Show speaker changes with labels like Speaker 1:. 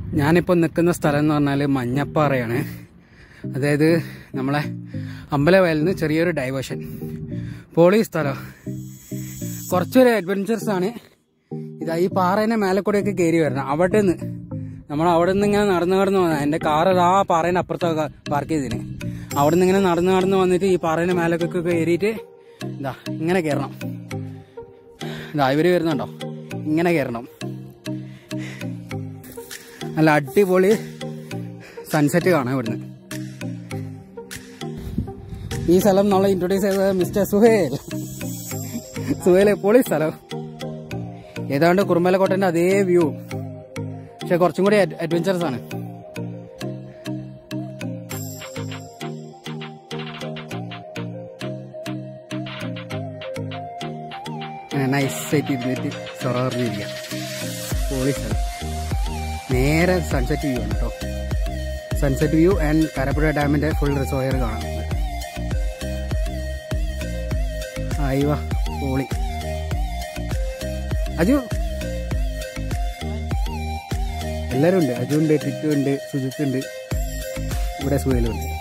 Speaker 1: ഞാനിപ്പോൾ നിൽക്കുന്ന സ്ഥലം എന്ന് പറഞ്ഞാൽ മഞ്ഞപ്പാറയാണ് അതായത് നമ്മളെ അമ്പലവയലിൽ നിന്ന് ചെറിയൊരു ഡൈവേഷൻ പോളി സ്ഥലം കുറച്ചൊരു അഡ്വഞ്ചേഴ്സ് ആണ് ഇതാ ഈ പാറേനെ മേലെ കൂടെയൊക്കെ കയറി വരണം അവിടെ നിന്ന് നമ്മൾ അവിടെ നിന്ന് ഇങ്ങനെ നടന്നു നടന്ന് വന്ന എൻ്റെ കാർ ആ പാറേൻ്റെ അപ്പുറത്തൊക്കെ പാർക്ക് ചെയ്തിന് അവിടെ നിന്ന് ഇങ്ങനെ നടന്ന് നടന്ന് വന്നിട്ട് ഈ പാറേൻ്റെ മേലേക്കൊക്കെ കയറിയിട്ട് ഇതാ ഇങ്ങനെ കയറണം ഇതാ ഇവര് വരുന്നുണ്ടോ ഇങ്ങനെ കയറണം നല്ല അടിപൊളി സൺസെറ്റ് കാണാം ഇവിടുന്ന് ഈ സ്ഥലം നമ്മളെ ഇൻട്രൊഡ്യൂസ് ചെയ്തത് മിസ്റ്റർ സുഹേൽ സുഹേൽ പൊളി സ്ഥലം ഏതാണ്ട് കുറുമലക്കോട്ടന്റെ അതേ വ്യൂ പക്ഷെ കുറച്ചും കൂടി അഡ്വഞ്ചറസ് ആണ് നൈസായിട്ട് ഇരുന്നിട്ട് ചൊററിഞ്ഞിരിക്കാം പൊളി സ്ഥലം നേരെ സൺസെറ്റ് വ്യൂ ആണ് കേട്ടോ സൺസെറ്റ് വ്യൂ ആൻഡ് കരപ്പുഴ ഡാമിന്റെ ഫുൾ റിസോയർ കാണാം അയ്യോ പൊളി അജു എല്ലാവരും ഉണ്ട് അജു ഉണ്ട് ടിറ്റു ഉണ്ട് സുജിത്ത് ഉണ്ട് ഇവിടെ സുഹേലും ഉണ്ട്